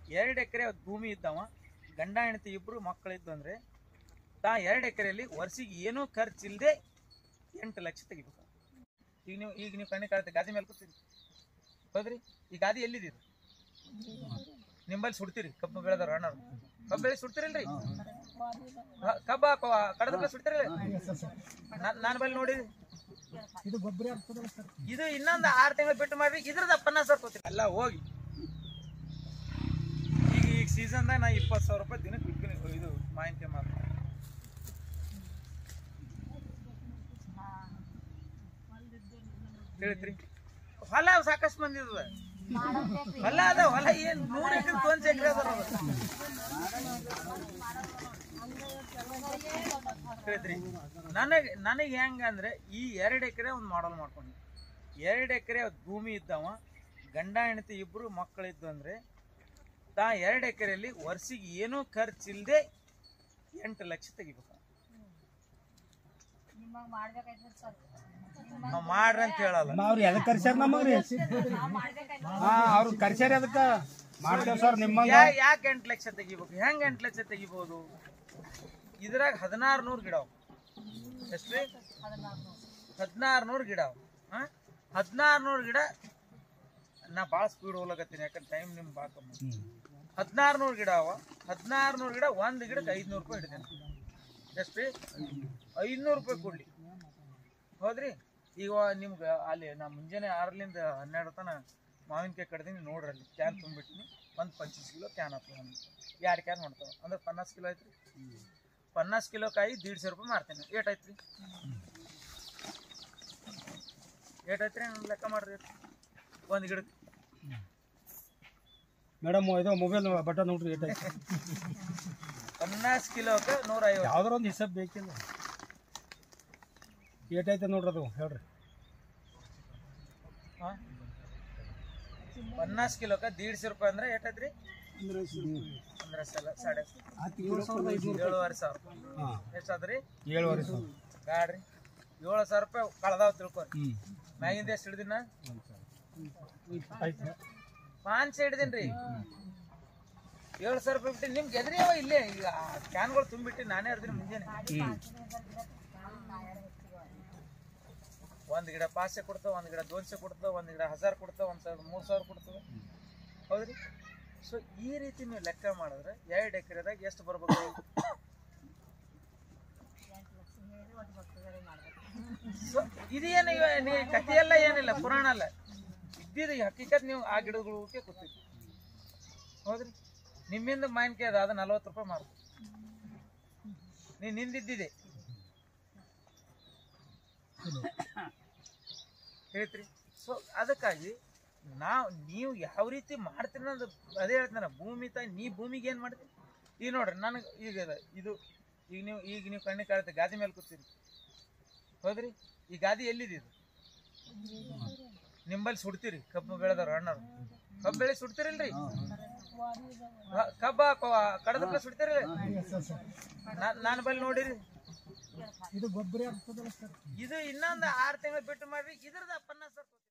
ಎರಡು ಎಕರೆ ಭೂಮಿ ಇದ್ದವ ಗಂಡ ಹೆಂಡತಿ ಇಬ್ರು ಮಕ್ಕಳಿದ್ದು ಅಂದ್ರೆ ತಾ ಎರಡು ಎಕರೆಯಲ್ಲಿ ವರ್ಷಿಗೆ ಏನೂ ಖರ್ಚಿಲ್ಲದೆ ಎಂಟು ಲಕ್ಷ ತೆಗಿಬೇಕು ಈಗ ನೀವು ಈಗ ನೀವು ಕಣ್ಣಿ ಕಾಣುತ್ತೆ ಗಾದಿ ಮೇಲೆ ಕೂತೀರಿ ಹೌದ್ರಿ ಈ ಗಾದಿ ಎಲ್ಲಿದ್ದೀರಿ ನಿಂಬಲ್ಲಿ ಸುಡ್ತೀರಿ ಕಬ್ಬು ಬೆಳೆದವ್ರು ಅಣ್ಣವ್ರು ಕಬ್ಬು ಬೆಳೆ ಸುಡ್ತೀರಿಲ್ರಿ ಹ- ಕಬ್ಬ ಕಡದ ಸುಡ್ತೀರಲ್ಲ ನಾನು ಬಲ್ಲಿ ನೋಡಿ ಇದು ಗೊಬ್ಬರ ಆಗ್ತದಲ್ಲ ಸರ್ ಇದು ಇನ್ನೊಂದು ಆರು ತಿಂಗಳು ಬಿಟ್ಟು ಮಾಡ್ರಿ ಇದ್ರದ ಪನ್ನ ಸರ್ ಕೊಡ್ತೀನಿ ಎಲ್ಲ ಹೋಗಿ ಈಗ ಈಗ ಸೀಸನ್ದಾಗ ನಾ ಇಪ್ಪತ್ತು ಸಾವಿರ ರೂಪಾಯಿ ದಿನಕ್ಕೆ ಬಿಡ್ತೀನಿ ಇದು ಮಾಹಿತಿ ಮಾತ್ರ ತಿಳಿತ್ರಿ ಹೊಲ ಸಾಕಷ್ಟು ಮಂದಿ ಇದ ಹೊಲ ಅದ ಹೊಲ ಏನ್ ನೂರ ಎಕರೆ ತೊಂದ್ ಎಕರೆ ಅದ ತಿಳಿತ್ರಿ ನನಗೆ ನನಗೆ ಹೆಂಗ ಅಂದ್ರೆ ಈ ಎರಡು ಎಕರೆ ಒಂದು ಮಾಡಲ್ ಮಾಡ್ಕೊಂಡು ಎರಡು ಎಕರೆ ಭೂಮಿ ಇದ್ದವ ಗಂಡ ಹೆಂಡತಿ ಇಬ್ರು ಮಕ್ಕಳಿದ್ದು ಅಂದ್ರೆ ತಾ ಎರಡು ಎಕರೆಯಲ್ಲಿ ವರ್ಷಿಗೆ ಏನೂ ಖರ್ಚಿಲ್ಲದೆ ಎಂಟು ಲಕ್ಷ ತೆಗಿಬೇಕು ನಿಮ್ಮಂಗ್ ಮಾಡ್ಬೇಕಾಯ್ತದ ಸರ್ ನಾವು ಮಾಡ್ರಿ ಅಂತ ಹೇಳಲ್ಲ ಅವ್ರು ಎದಕ್ ಕರ್ಸ್ಯಾರ ನಮಗ್ರಿ ಹಾ ಅವ್ರು ಕರ್ಸ್ಯಾರ ಅದಕ್ಕ ಮಾಡ್ತೇವ್ ಸರ್ ನಿಮ್ಮಂಗ ಯಾ ಯಾಕೆ ಎಂಟು ಲಕ್ಷ ತೆಗಿಬೇಕು ಹೆಂಗ್ ಎಂಟು ಲಕ್ಷ ತೆಗಿಬೋದು ಇದ್ರಾಗ ಹದಿನಾರು ನೂರು ಗಿಡ ಅವು ಎಷ್ಟ್ರಿ ಹದಿನಾರು ನೂರು ಗಿಡ ಅವು ಹಾ ಹದಿನಾರು ನೂರು ಗಿಡ ನಾ ಭಾಳ ಸ್ಪೀಡ್ ಹೋಗ್ಲಕತ್ತೀನಿ ಯಾಕಂದ್ರೆ ಟೈಮ್ ನಿಮ್ಗೆ ಭಾಳ ಕಮ್ಮಿ ಹದಿನಾರು ನೂರು ಗಿಡ ಅವ ಹದಿನಾರು ನೂರು ಗಿಡ ಒಂದು ಗಿಡಕ್ಕೆ ಐದುನೂರು ರೂಪಾಯಿ ಹಿಡಿದೇನೆ ಎಷ್ಟ್ರಿ ಐದುನೂರು ರೂಪಾಯಿ ಕೊಡ್ಲಿ ಹೌದ್ರಿ ಈಗ ನಿಮ್ಗೆ ಅಲ್ಲಿ ನಾ ಮುಂಜಾನೆ ಆರರಿಂದ ಹನ್ನೆರಡು ತನ ಮಾವಿನಕಾಯಿ ಕಡ್ದೀನಿ ನೋಡ್ರಿ ಅಲ್ಲಿ ಕ್ಯಾನ್ ತುಂಬಿಟ್ಟಿನಿ ಒಂದು ಪಂಚೀಸ್ ಕಿಲೋ ಕ್ಯಾನ್ ಹಾಕ್ತೀನಿ ಒಂದು ಎರಡು ಕ್ಯಾನ್ ಮಾಡ್ತಾವೆ ಅಂದ್ರೆ ಪನ್ನಾಸ್ ಕಿಲೋ ಐತ್ರಿ ಪನ್ನಾಸ್ ಕಿಲೋ ಕಾಯಿ ದೀಡ್ಸೆ ರೂಪಾಯಿ ಮಾರ್ತೀನಿ ಏಟ್ ಐತ್ರಿ ಏಟ್ ಐತ್ರಿ ನಾನು ಲೆಕ್ಕ ಮಾಡ್ರಿ ಒಂದು ಗಿಡಕ್ಕೆ ಮೇಡಮ್ ಇದು ಮೊಬೈಲ್ ಬಟನ್ ನೋಡ್ರಿ ಏಟ್ ಐತಿ ಪನ್ನಾಸ್ ಕಿಲೋಕ್ಕೆ ನೂರ ಐವತ್ತು ಯಾವ್ದಾರ ಒಂದು ಹಿಸಾಬ್ ಬೇಕಿಲ್ಲ ಏಟ್ ಐತೆ ನೋಡ್ರಿ ಅದು ಹೇಳ್ರಿ ಹಾ? ಪನ್ನಾಸ್ ಕಿಲೋಕ್ಕೆ ದೀಡ್ಸೆ ರೂಪಾಯಿ ಅಂದ್ರೆ ಏಟ್ ಐತ್ರಿ ಅಂದ್ರೆ ಸಲ ಸಾಡೆ ಏಳುವರೆ ಸಾವಿರ ಹಾ ಎಷ್ಟಾದ್ರಿ ಏಳುವರೆ ಸಾವಿರ ಬ್ಯಾಡ್ರಿ ಏಳು ಸಾವಿರ ರೂಪಾಯಿ ಕಳ್ದಾವ್ ತಿಳ್ಕೊರಿ ಹ್ಮ್ ಮ್ಯಾಗಿಂದ ಎಷ್ಟು ಹಿಡ್ದಿನ ಆಯ್ತು ಪಾಂಚ್ ಹಿಡ್ದಿನ್ರಿ ಏಳು ಸಾವಿರ ರೂಪಾಯಿ ಬಿಟ್ಟು ನಿಮ್ಗೆ ಎದ್ರಿ ಅವ ಇಲ್ಲೇ ಈಗ ಕ್ಯಾನ್ಗಳು ತುಂಬಿಟ್ಟು ನಾನೇ ಹರ್ದಿನಿ ಮುಂಜಾನೆ ಹ್ಮ್ ಒಂದ್ ಗಿಡ ಪಾಸೆ ಕೊಡ್ತಾವ ಒಂದ್ ಗಿಡ ದೋನ್ಸೆ ಕೊಡ್ತಾವ ಒಂದ್ ಗಿಡ ಹಜಾರ್ ಕೊಡ್ತಾವ ಒಂದ್ ಸಾವಿರ ಮೂರ್ ಸಾವಿರ ಕೊಡ್ತಾವ ಹೌದ್ರಿ ಸೊ ಈ ರೀತಿ ನೀವು ಲೆಕ್ಕ ಮಾಡಿದ್ರೆ ಎರಡು ಎಕರೆದಾಗ ಎಷ್ಟು ಬರ್ಬೇಕು ಸೊ ಇದೇನು ಇವ ನೀವು ಕಥೆಯೆಲ್ಲ ಏನಿಲ್ಲ ಪುರಾಣ ಅಲ್ಲ ಇದ್ದಿದ್ದು ಈ ಹಕ್ಕಿಕತ್ ನೀವು ಆ ಗಿಡಗಳಿಗೆ ಕೂತಿದ್ರಿ ಹೌದ್ರಿ ನಿಮ್ಮಿಂದ ಮಾವಿನಕಾಯಿ ಅದ ಅದು ನಲ್ವತ್ತು ರೂಪಾಯಿ ಮಾರು ನೀ ನಿಂದಿದ್ದಿದೆ ಹೇಳ್ತ್ರಿ ಸೊ ಅದಕ್ಕಾಗಿ ನಾವು ನೀವು ಯಾವ ರೀತಿ ಮಾಡ್ತೀರಿ ಅನ್ನೋದು ಅದೇ ಹೇಳ್ತಾನೆ ಭೂಮಿ ತಾಯಿ ನೀ ಭೂಮಿಗೆ ಏನು ಮಾಡ್ತೀರಿ ಈಗ ನೋಡ್ರಿ ನನಗೆ ಈಗ ಅದ ಇದು ಈಗ ನೀವು ಈಗ ನೀವು ಕಣ್ಣಿಗೆ ಕಾಣುತ್ತೆ ಗಾದಿ ಮೇಲೆ ಕೂತೀರಿ ಹೌದ್ರಿ ಈ ಗಾದಿ ಎಲ್ಲಿದ್ದೀರಿ ನಿಂಬಲ್ಲಿ ಸುಡ್ತೀರಿ ಕಬ್ಬು ಬೆಳೆದವ್ರು ಅಣ್ಣವ್ರು ಕಬ್ಬು ಬೆಳೆ ಸುಡ್ತೀರಿಲ್ರಿ ಹ- ಕಬ್ಬ ಕಡದಪ್ಪ ಸುಡ್ತೀರಿ ನಾನು ಬಲ್ಲಿ ನೋಡಿರಿ ಇದು ಗೊಬ್ಬರ ಆಗ್ತದಲ್ಲ ಸರ್ ಇದು ಇನ್ನೊಂದು ಆರು ತಿಂಗಳು ಬಿಟ್ಟು ಮಾಡ್ರಿ ಇದ್ರದ ಪನ್ನ ಸರ್